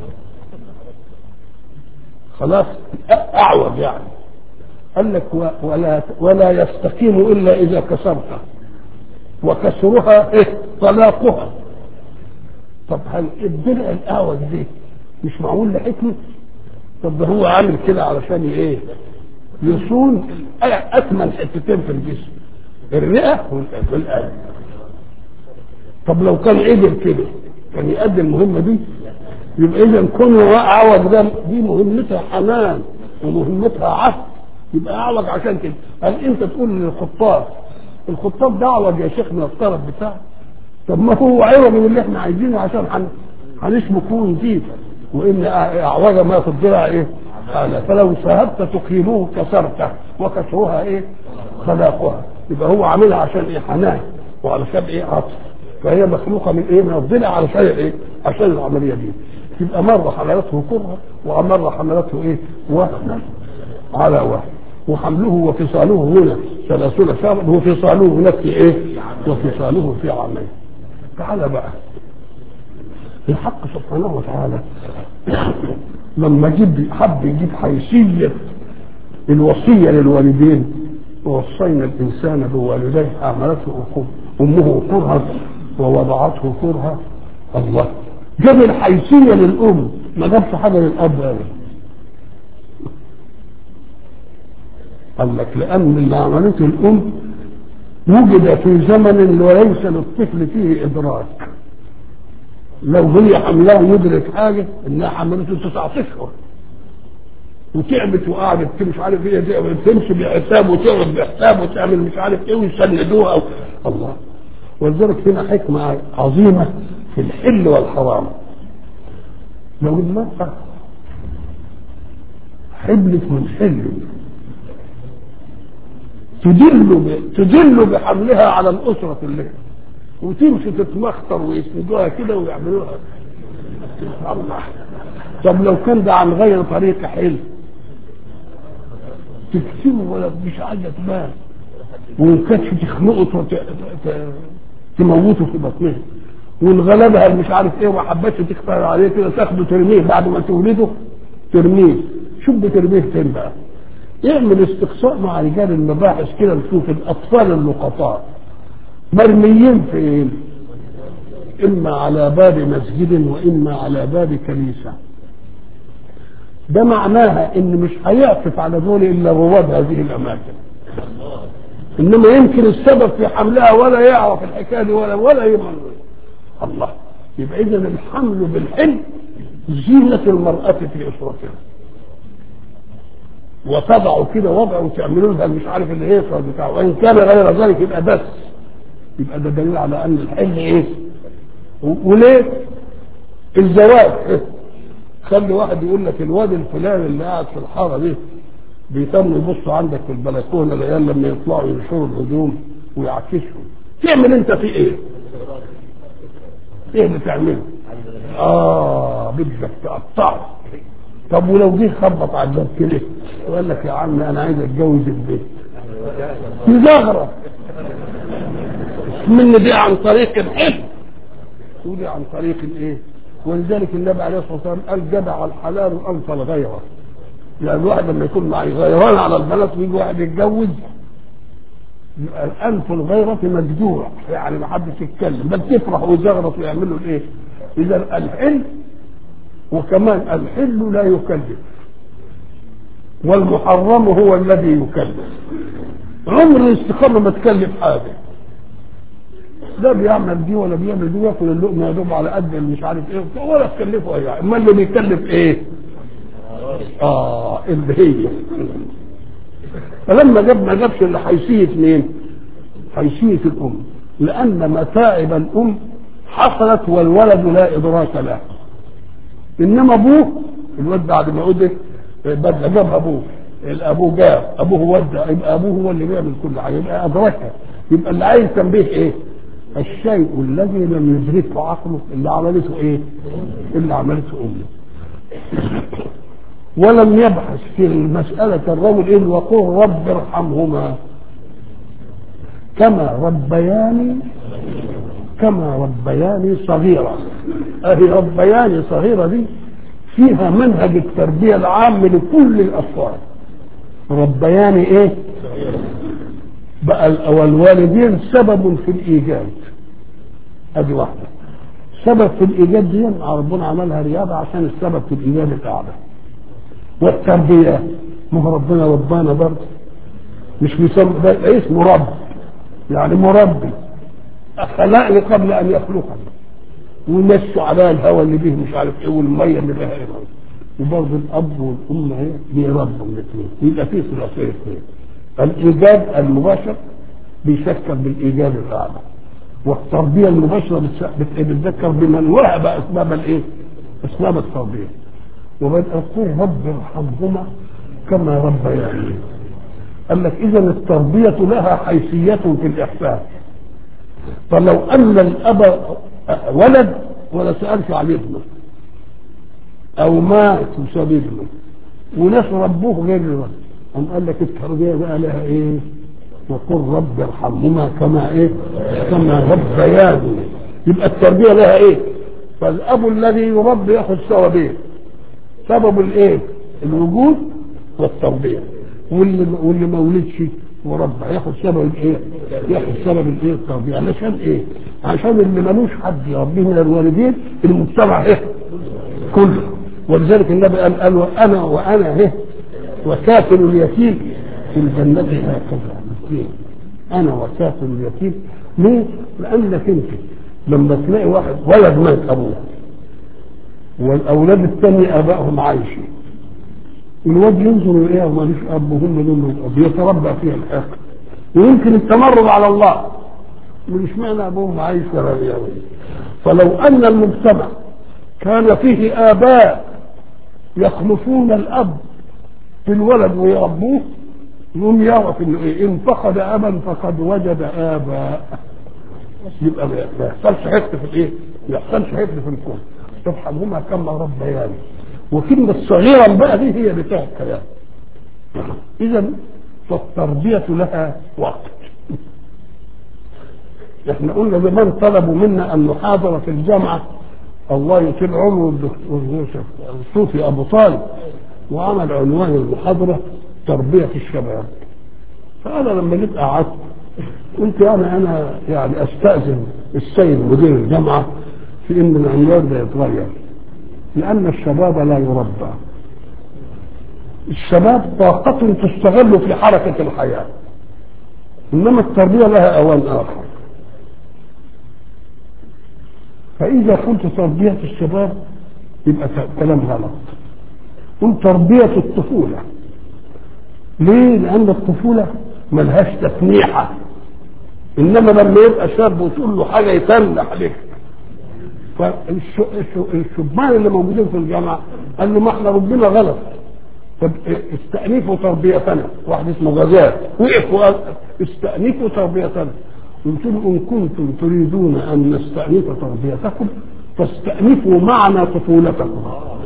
خلاص اعوج يعني قال لك و- ولا ولا يستقيم الا اذا كسرته وكسرها ايه طلاقها طب هل الضلع الاعوج دي مش معمول لحكمه طب ده هو عامل كده علشان ايه يصون اكمل حتتين في الجسم الرئه والقلب والقلب طب لو كان عدل كده كان يؤدي المهمه دي يبقى اذا كونه اعوج ده دي مهمتها حنان ومهمتها عهد يبقى اعوج عشان كده هل انت تقول للخطاب الخطاب ده اعوج يا شيخ من الطرف بتاعه طب ما هو عوج من اللي احنا عايزينه عشان هن- هنشبك ونجيب وان اعوج ما في الضلع ايه قال فلو سهبت تقيموه كسرته وكسرها ايه خلاقها يبقى هو عاملها عشان ايه حنان وعلشان ايه عطف فهي مخلوقه من ايه من الضلع علشان ايه عشان العمليه دي يبقى مره حملته كره ومره حملته ايه وهنا على وهن وحمله وفصاله هنا ثلاثون شهرا وفصاله هناك في ايه وفصاله في عامين تعالى بقى الحق سبحانه وتعالى لما جيب حب يجيب حيثية الوصية للوالدين ووصينا الإنسان بوالديه حملته أخوه- أمه كرها ووضعته كرها الله جاب الحيثية للأم ما جابش حاجة للأب أبدا قال لك لأن اللي عملته الأم وجد في زمن وليس للطفل فيه إدراك لو هي حملها يدرك حاجة إنها حملته تسعة أشهر وتعبت وقعدت مش عارف ايه تعبت تمشي بحساب وتقعد بحساب وتعمل مش عارف ايه ويسندوها و... الله ولذلك هنا حكمة عظيمة في الحل والحرام لو المرأة حبلت من حل تدل ب... تدل بحملها على الأسرة كلها وتمشي تتمخطر ويسندوها كده ويعملوها الله طب لو كان ده عن غير طريق حل تكتمه ولا مش عايزه تبان وان كانتش تخنقه وت- ت- تموته في بطنها والغلبها اللي مش عارف ايه وما حبتش تكفر عليه كده تاخده ترميه بعد ما تولده ترميه شوف بترميه فين بقى اعمل استقصاء مع رجال المباحث كده نشوف الاطفال اللقطاء مرميين فين اما على باب مسجد واما على باب كنيسه ده معناها ان مش هيعطف على دول الا رواد هذه الاماكن انما يمكن السبب في حملها ولا يعرف الحكايه دي ولا ولا يمن الله يبقى اذا الحمل بالحلم زينة المرأة في أسرتها وتضعوا كده وضع وتعملوا لها مش عارف اللي هي بتاعه وإن كان غير ذلك يبقى بس يبقى ده دليل على أن الحلم إيه؟ و- وليه؟ الزواج إيه؟ خلي واحد يقول لك الواد الفلاني اللي قاعد في الحاره دي بيتم يبصوا عندك في البلكونه العيال لما يطلعوا ينشروا الهدوم ويعكسهم تعمل انت في ايه؟ ايه اللي تعمله؟ اه بدك تقطعه طب ولو جه خبط على الباب كده وقال لك يا عم انا عايز اتجوز البيت يزغرط مني دي عن طريق الحلم ودي عن طريق الايه ولذلك النبي عليه الصلاه والسلام قال جدع الحلال انف الغيره يعني الواحد لما يكون معي غيران على البنات ويجي واحد يتجوز يبقى الانف الغيرة مجدوع يعني ما حدش يتكلم بل تفرح ويزغرط ويعملوا الايه اذا الحل وكمان الحل لا يكلف والمحرم هو الذي يكلف عمر الاستقامه ما تكلف حاجه لا بيعمل دي ولا بيعمل دي وياكل اللقمه يا دوب على قد مش عارف ايه ولا تكلفه اي حاجه امال اللي بيكلف ايه؟ اه اللي هي فلما جاب ما جابش الا حيثيه مين؟ حيثيه الام لان متاعب الام حصلت والولد لا ادراك له انما ابوه الواد بعد ما ودك بدأ جاب ابوه الابوه جاب ابوه ودى يبقى ابوه هو اللي بيعمل كل حاجه يبقى ادركها يبقى اللي عايز تنبيه ايه؟ الشيء الذي لم يدركه عقله اللي عملته ايه؟ اللي عملته امه. ولم يبحث في مسألة الرجل إيه وقل رب ارحمهما كما ربياني كما ربياني صغيرة أهي ربياني صغيرة دي فيها منهج التربية العام لكل الأطفال ربياني إيه؟ بقى والوالدين سبب في الإيجاد أدي واحدة سبب في الإيجاد دي ربنا عملها رياضة عشان السبب في الإيجاد الأعلى والتربية ما هو ربنا ربانا برضه مش بيسمى ده اسمه رب يعني مربي خلقني قبل ان يخلقني ويمشوا على الهواء اللي به مش عارف ايه والميه اللي بها ايه وبرضه الاب والام ايه بيربوا الاثنين يبقى في ثلاثيه اثنين الايجاد المباشر بيشكل بالايجاد الاعلى والتربيه المباشره بتتذكر بمن وهب اسباب الايه؟ اسباب التربيه وبدأ يقول رب ارحمهما كما ربياني قال لك اذا التربية لها حيثية في الإحسان فلو أن الأب ولد ولا سألش عن ابنه أو مات بسبب ابنه وناس ربوه غير الولد أم قال لك التربية بقى لها إيه؟ وقل رب ارحمهما كما إيه؟ كما ربياني يبقى التربية لها إيه؟ فالأب الذي يربي ياخذ ثوابين سبب الايه الوجود والتربيه واللي واللي ما ولدش وربى ياخد سبب الايه ياخد سبب الايه التربيه علشان ايه عشان اللي ملوش حد يربيه من الوالدين المجتمع ايه كله ولذلك النبي قال قال وانا وانا ايه وكافل اليتيم في الجنة هكذا انا وكافل اليتيم ليه؟ لانك انت لما تلاقي واحد ولد مات ابوه والاولاد الثاني ابائهم عايشين الواد ينظر اليها وماليش اب وهم دول اب يتربى فيها الاخر ويمكن التمرد على الله مش معنى ابوهم عايش ولا يعني فلو ان المجتمع كان فيه اباء يخلفون الاب في الولد ويربوه يقوم يعرف انه ايه ان فقد ابا فقد وجد اباء يبقى ما يحصلش حفظ في الايه؟ ما يحصلش حفظ في الكون تفهمهما كما ربياني وكلمة صغيرا بقى دي هي بتاع الكلام إذا فالتربية لها وقت احنا قلنا زمان طلبوا منا أن نحاضر في الجامعة الله يطيل عمره الدكتور الصوفي أبو طالب وعمل عنوان المحاضرة تربية الشباب فأنا لما جيت قعدت قلت يعني أنا يعني أستأذن السيد مدير الجامعة في ان العنوان ده يتغير لان الشباب لا يربى الشباب طاقة تستغل في حركة الحياة انما التربية لها اوان اخر فاذا قلت تربية الشباب يبقى كلام غلط قل تربية الطفولة ليه؟ لأن الطفولة ملهاش تفنيحة إنما لما يبقى شاب وتقول له حاجة يتنح عليك فالشبان اللي موجودين في الجامعه قال له ما احنا ربنا غلط طب استأنفوا تربيتنا واحد اسمه غزال وقف وقال استأنفوا تربيتنا قلت له ان كنتم تريدون ان نستأنف تربيتكم فاستأنفوا معنا طفولتكم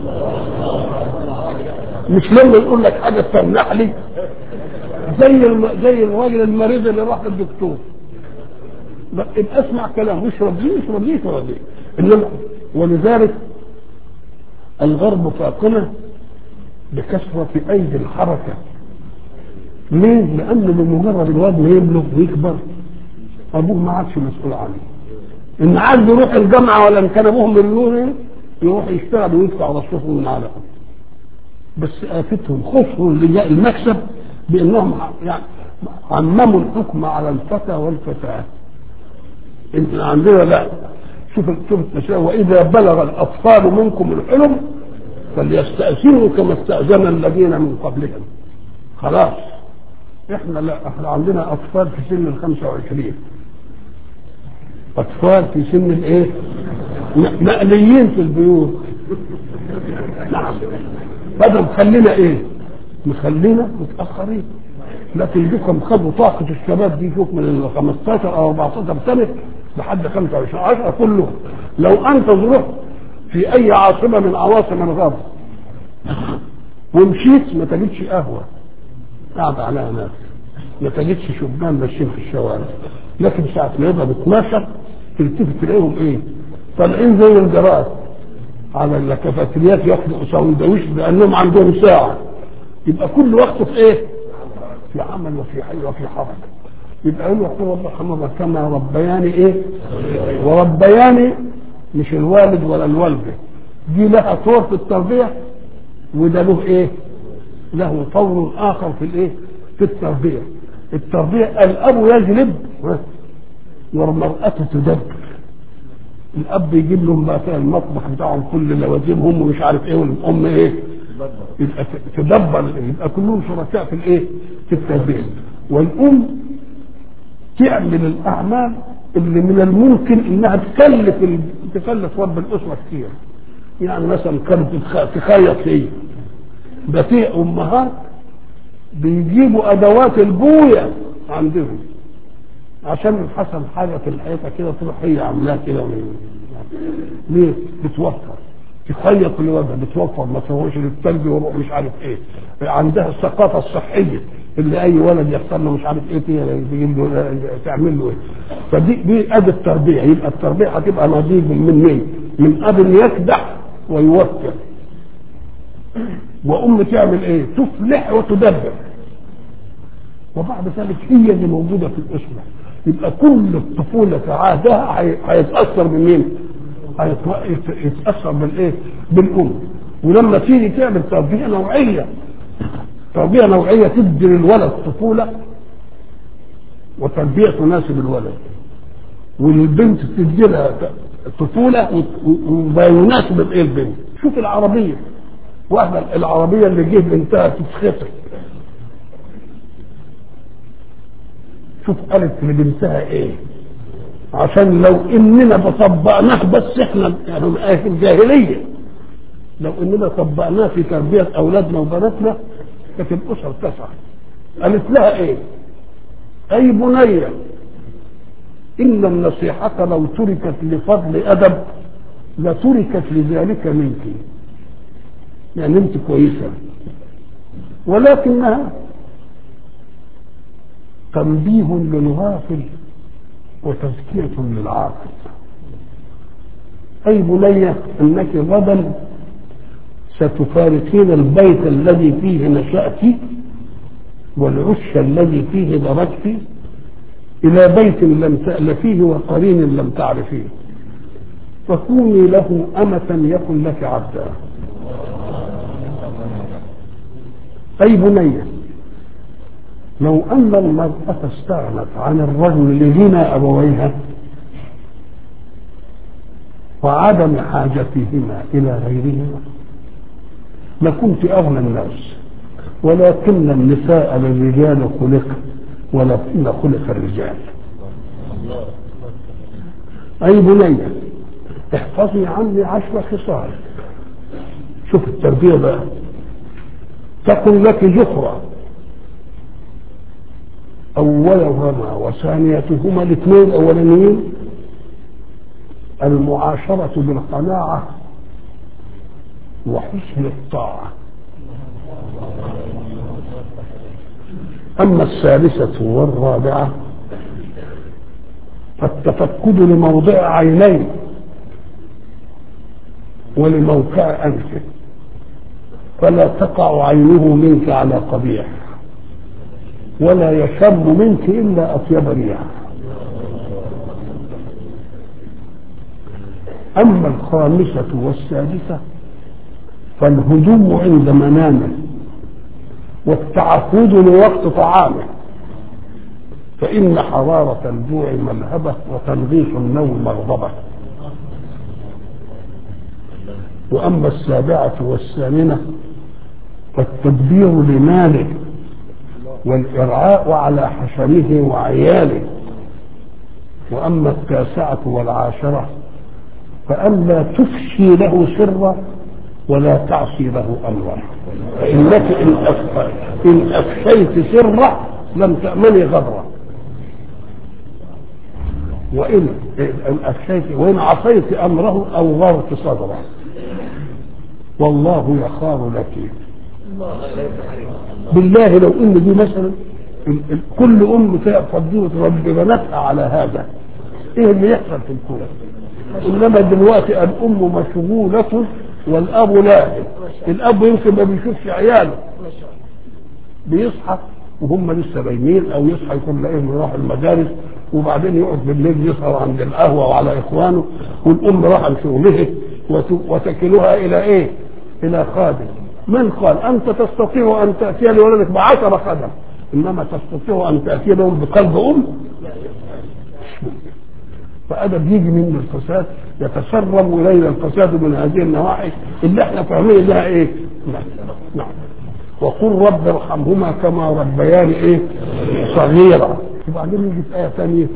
مش لما يقول لك حاجه تسمح لي زي الم... زي الراجل المريض اللي راح للدكتور لا، يبقى اسمع كلام اشرب دي اشرب دي اشرب دي انما ولذلك الغرب فاقنا بكثرة أيدي الحركة ليه؟ لأنه بمجرد الواد ما يبلغ ويكبر أبوه ما عادش مسؤول عنه إن عاد يروح الجامعة ولا إن كان أبوه مليون يروح يشتغل ويدفع رصيدهم من على بس آفتهم خوفهم لجاء المكسب بأنهم يعني عمموا الحكم على الفتى والفتاة إن عندنا لا شوف شوف التشاؤم وإذا بلغ الأطفال منكم الحلم فليستأذنوا كما استأذن الذين من قبلهم خلاص احنا لا احنا عندنا اطفال في سن ال 25 اطفال في سن الايه م- مأليين في البيوت نعم هذا مخلينا ايه مخلينا متاخرين لكن بكم خدوا طاقه الشباب دي شوف من ال 15 او 14 سنه لحد 25 10 كله لو انت رحت في اي عاصمه من عواصم الغرب ومشيت ما تجدش قهوه قاعد عليها ناس ما تجدش شبان ماشيين في الشوارع لكن ساعة ما يبقى ب 12 تلتفت تلاقيهم ايه؟ طالعين زي الجراد على الكافيتريات ياخدوا ساندويش لانهم عندهم ساعة يبقى كل وقت في ايه؟ في عمل وفي حي وفي حركة يبقى يقول يقول الله رحمه كما ربياني ايه؟ وربياني مش الوالد ولا الوالدة دي لها طور في التربية وده له ايه؟ له طور اخر في الايه؟ في التربيه التربيه الاب يجلب والمراه تدبر الاب يجيب لهم بقى فيها المطبخ بتاعهم كل لوازمهم ومش عارف ايه والام ايه يبقى تدبر يبقى كلهم شركاء في الايه في التربيه والام تعمل الاعمال اللي من الممكن انها تكلف ال... تكلف رب الاسره كتير يعني مثلا كانت تخ- تخيط ليه ده في امهات بيجيبوا ادوات البويه عندهم عشان حصل حاجه في الحيطه كده تروح هي عاملاها كده من- ليه؟ بتوفر تخيط لوجهها بتوفر ما تروحش للثلج ويروح مش عارف ايه عندها الثقافه الصحيه اللي اي ولد يحصل له مش عارف ايه كده تجيب له تعمل له ايه فدي دي ادي التربيه يبقى التربيه هتبقى نضيج من مين؟ من اب يكدح ويوفر وام تعمل ايه تفلح وتدبر وبعد ذلك هي اللي موجوده في الاسره يبقى كل الطفوله في عهدها هي- هيتاثر بمين هيت- يت- يتاثر بالايه بالام ولما تيجي تعمل تربيه نوعيه تربيه نوعيه تدي للولد طفوله وتربيه تناسب الولد والبنت تدي لها طفوله و- و- وما يناسب الايه البنت شوف العربيه واحده العربيه اللي جه بنتها تتخطب شوف قالت لبنتها ايه عشان لو اننا طبقناه بس احنا يعني في الجاهليه لو اننا طبقناه في تربيه اولادنا وبناتنا كانت الاسر تسعى قالت لها ايه اي بنيه ان النصيحه لو تركت لفضل ادب لتركت لذلك منك يعني انت كويسه ولكنها تنبيه للغافل وتزكية للعاقل أي بنية إنك غدا ستفارقين البيت الذي فيه نشأت والعش الذي فيه درجت إلى بيت لم تألفيه وقرين لم تعرفيه فكوني له أمة يكن لك عبدا أي بنية لو أن المرأة استغنت عن الرجل لغنى أبويها وعدم حاجتهما إلى غيرهما لكنت أغنى الناس ولكن النساء للرجال خلق ولكن خلق الرجال أي بنية احفظي عني عشر خصال شوف التربية بقى تكن لك ذكرى أولهما وثانيتهما الاثنين الأولانيين المعاشرة بالقناعة وحسن الطاعة أما الثالثة والرابعة فالتفقد لموضع عينيه ولموقع أنفه فلا تقع عينه منك على قبيح ولا يشم منك إلا أطيب ريح أما الخامسة والسادسة فالهدوء عند منامه والتعقد لوقت طعامه فإن حرارة الجوع ملهبة وتنغيص النوم مغضبة وأما السابعة والثامنة فالتدبير لماله والإرعاء على حشمه وعياله وأما التاسعة والعاشرة فألا تفشي له سرا ولا تعصي له أمرا فإنك إن, أف... إن أفشيت سره لم تأمني غدره وإن إن أفشيت وإن عصيت أمره أوغرت صدره والله يخار لك بالله لو ان دي مثلا كل ام تفضي وتربي بناتها على هذا ايه اللي يحصل في الكون انما دلوقتي الام مشغوله والاب لا الاب يمكن ما بيشوفش عياله بيصحى وهم لسه باينين او يصحى يكون لاقيهم يروح المدارس وبعدين يقعد بالليل يسهر عند القهوه وعلى اخوانه والام راح لشغلها وتكلها الى ايه؟ الى خادم من قال انت تستطيع ان تاتي لولدك بعشر خدم انما تستطيع ان تاتي لهم بقلب ام فهذا بيجي من الفساد يتسرب الينا الفساد من هذه النواحي اللي احنا فاهمين لها ايه؟ نعم نعم وقل رب ارحمهما كما ربياني ايه؟ صغيرا وبعدين يجي في ايه ثانيه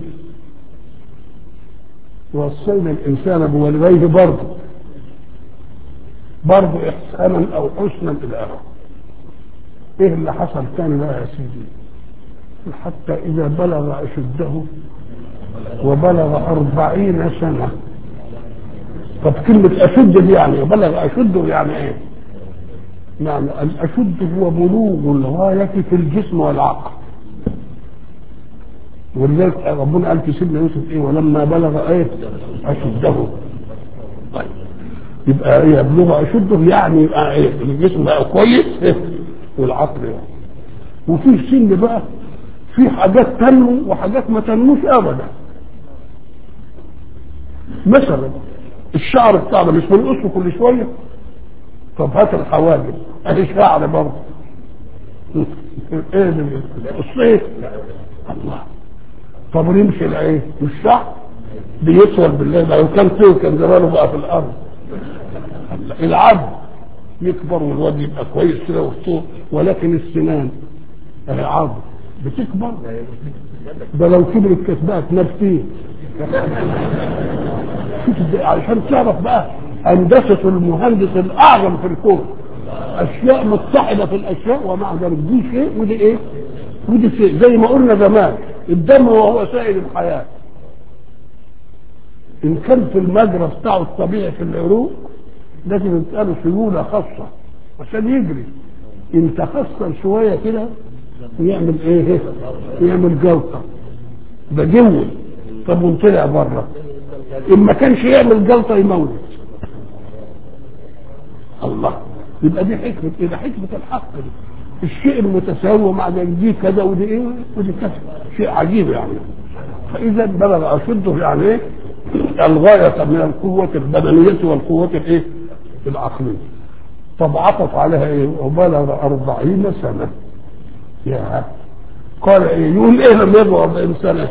ووصينا الانسان بوالديه برضه برضه احسانا او حسنا الى اخره ايه اللي حصل تاني بقى يا سيدي حتى اذا بلغ اشده وبلغ أربعين سنة طب كلمة أشد دي يعني بلغ أشده يعني إيه؟ يعني الأشد هو بلوغ الغاية في الجسم والعقل ولذلك ربنا قال في سيدنا يوسف ايه ولما بلغ ايه اشده طيب يبقى ايه يبلغ اشده يعني يبقى ايه الجسم بقى كويس إيه؟ والعقل يعني. وفي سن بقى في حاجات تنمو وحاجات ما تنموش ابدا مثلا الشعر بتاعنا مش بنقصه كل شويه طب هات الحواجب ادي شعر برضه ايه ده الصيف الله طب ونمشي الايه مش شعر بيسود بالله لو كان طير كان زمانه بقى في الارض العبد يكبر والواد يبقى كويس كده وسطه ولكن السنان اهي عظم بتكبر ده لو كبرت كانت بقى نفسيه عشان تعرف بقى هندسة المهندس الأعظم في الكون أشياء متحدة في الأشياء ومع ذلك دي شيء ودي إيه؟ ودي شيء زي ما قلنا زمان الدم وهو سائل الحياة إن كان في المجرى بتاعه الطبيعي في العروق لازم يبقى سيولة خاصة عشان يجري إن تخسر شوية كده يعمل إيه؟ يعمل جلطة ده جوي طب وطلع بره ان ما كانش يعمل جلطه يموت الله يبقى دي حكمه ايه ده حكمه الحق دي الشيء المتساوي ومع ذلك دي كذا ودي ايه ودي كذا شيء عجيب يعني فاذا بلغ اشده يعني ايه الغايه من القوه البدنيه والقوه الايه العقليه طب عطف عليها ايه وبلغ أربعين سنه يا قال ايه يقول ايه لما يبلغ 40 سنه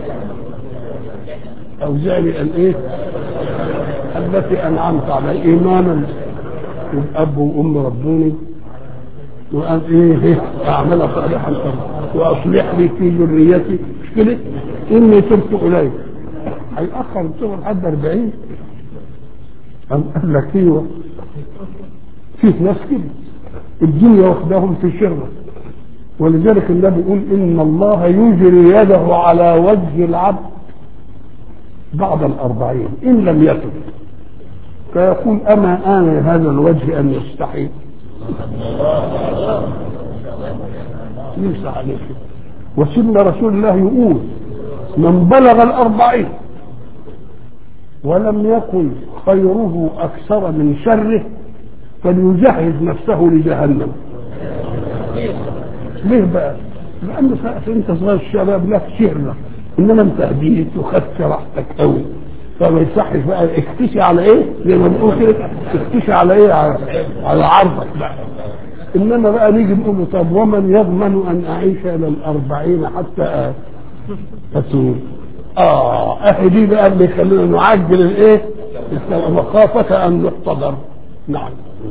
أوزعني أن إيه التي أنعمت علي إيمانا بأب وأم ربوني وأن إيه, إيه أعمل صالحا وأصلح لي في ذريتي مش كده إني تبت إليك هيأخر الصغر لحد 40 أم قال لك أيوه في ناس كده الدنيا واخداهم في شرة ولذلك النبي يقول إن الله يجري يده على وجه العبد بعد الأربعين إن لم يتب فيقول أما آن هذا الوجه أن يستحي يمسح عليه وسيدنا رسول الله يقول من بلغ الأربعين ولم يكن خيره أكثر من شره فليجهز نفسه لجهنم ليه بقى؟ لأن أنت صغير الشباب لك شهرة إنما أنت هديت وخدت راحتك قوي فما يصحش بقى اكتشي على ايه زي ما بنقول كده اكتشي على ايه على, على عرضك بقى انما بقى نيجي نقول له طب ومن يضمن ان اعيش الى الاربعين حتى اتوب اه اهي دي بقى اللي يخلينا نعجل الايه مخافة ان يحتضر نعم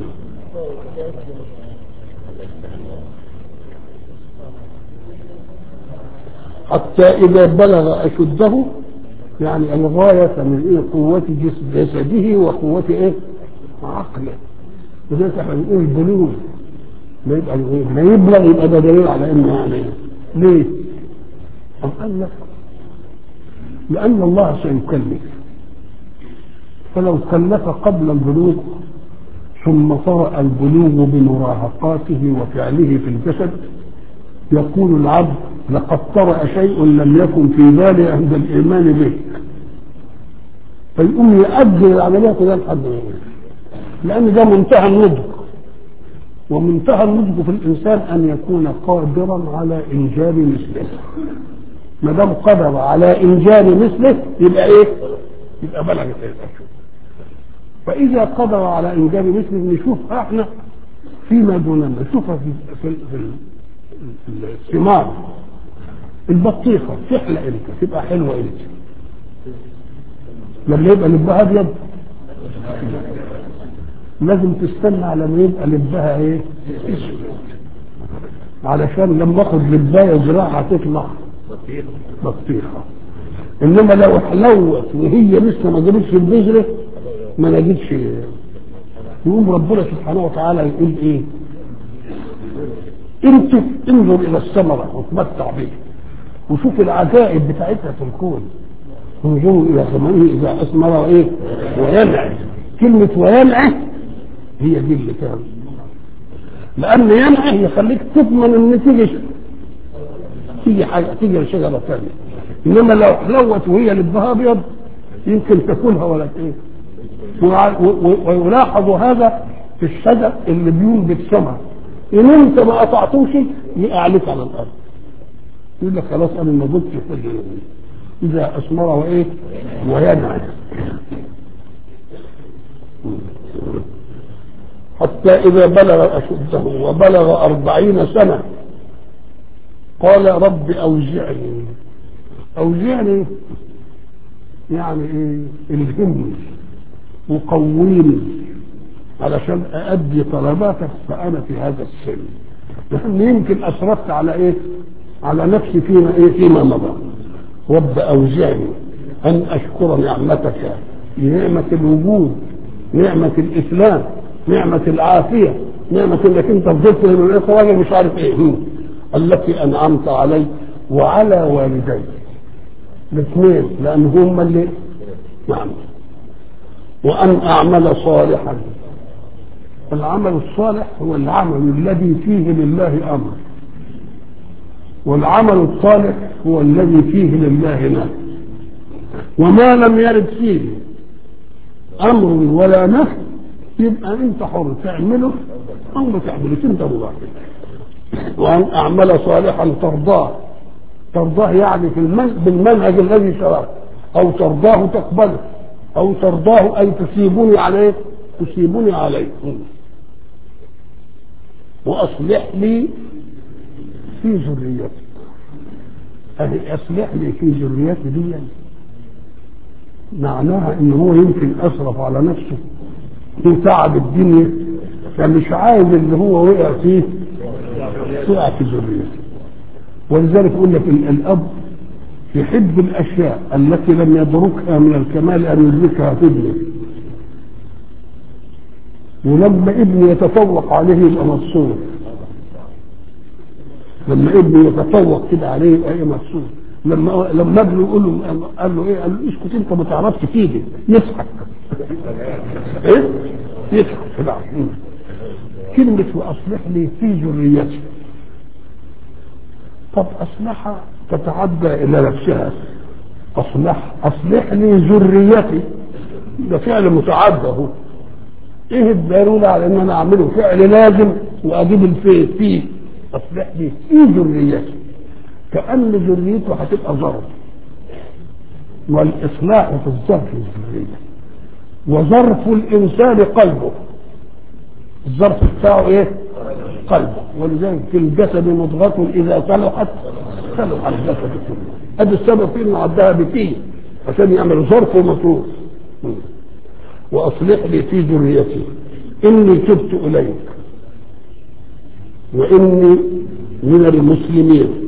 حتى اذا بلغ اشده يعني الغاية من ايه قوة جسده وقوة ايه عقله لذلك احنا بنقول البلوغ ما يبقى ايه ما يبلغ يبقى ده دليل على انه يعني إيه؟ ليه؟ أم قال لك لأن الله سيكلف فلو كلف قبل البلوغ ثم طرأ البلوغ بمراهقاته وفعله في الجسد يقول العبد لقد طرأ شيء لم يكن في بالي عند الإيمان به فيقوم يؤجل العملية كلها لحد ما لأن ده منتهى النضج ومنتهى النضج في الإنسان أن يكون قادرا على إنجاب مثله ما دام قدر على إنجاب مثله يبقى إيه؟ يبقى بلغ الأشهر فإذا قدر على إنجاب مثله نشوف إحنا فيما دوننا نشوفها في في, في الثمار البطيخة تحلى امتى تبقى حلوة امتى لما يبقى لبها ابيض لازم تستنى على ما يبقى لبها ايه اسود علشان لما اخد لبايه زراعه تطلع بطيخه انما لو حلوت وهي لسه ما جابتش البذره ما نجدش يقوم ربنا سبحانه وتعالى يقول ايه انت انظر الى الثمره وتمتع بها وشوف العجائب بتاعتها في الكون انظروا الى ثمره اذا اثمر وايه وينعم كلمه وينعم هي دي اللي كان لان ينعم يخليك تضمن ان تيجي تيجي حاجه تيجي شجره ثانيه انما لو حلوت وهي لبها ابيض يمكن تاكلها ولا ايه ويلاحظ هذا في الشجر اللي بينبت ثمر ان انت ما قطعتوش يقع عليك على الارض يقول لك خلاص انا ما ضدتش اذا اثمر وايه وينعم حتى اذا بلغ اشده وبلغ اربعين سنه قال رب اوزعني اوزعني يعني ايه الهمني وقويني علشان أأدي طلباتك فأنا في هذا السن لأن يمكن أسرفت على إيه؟ على نفسي فيما إيه؟ فيما مضى رب أوزعني أن أشكر نعمتك نعمة الوجود نعمة الإسلام نعمة العافية نعمة إنك أنت فضلت من الإخوان مش عارف إيه التي أنعمت علي وعلى والدي الاثنين لأن هم اللي نعم وأن أعمل صالحا العمل الصالح هو العمل الذي فيه لله أمر والعمل الصالح هو الذي فيه لله نهي وما لم يرد فيه أمر ولا نهي يبقى أنت حر تعمله أو ما تعملش أنت مباح وأن أعمل صالحا ترضاه ترضاه يعني في المن... بالمنهج الذي شرعه أو ترضاه تقبله أو ترضاه أي تسيبني عليه تسيبني عليه وأصلح لي في ذريتي أهي أصلح لي في ذريتي دي معناها إن هو يمكن أسرف على نفسه في تعب الدنيا فمش عايز اللي هو وقع فيه تقع في ذريته ولذلك يقول لك الأب يحب الأشياء التي لم يدركها من الكمال أن يدركها في ابنه ولما ابنه يتفوق عليه يبقى مبسوط لما ابنه يتفوق كده عليه يبقى ايه مبسوط لما لما ابنه يقول له قال له ايه؟ قال له اسكت انت ما تعرفش تيجي يضحك ايه؟ يضحك كده كلمة وأصلح لي في ذريتي طب أصلحها تتعدى إلى نفسها اصلح اصلح لي ذريتي ده فعل متعدى اهو ايه الضروره على ان انا اعمله فعل لازم واجيب الفيه فيه اصلح لي في ذريتي كان ذريته هتبقى ظرف والاصلاح في الظرف الذريه وظرف الانسان قلبه الظرف بتاعه ايه قلبه ولذلك في الجسد مضغة إذا صلحت صلح الجسد كله هذا السبب في انه عدها بتي عشان يعمل ظرف ومصروف واصلح لي في ذريتي اني تبت اليك واني من المسلمين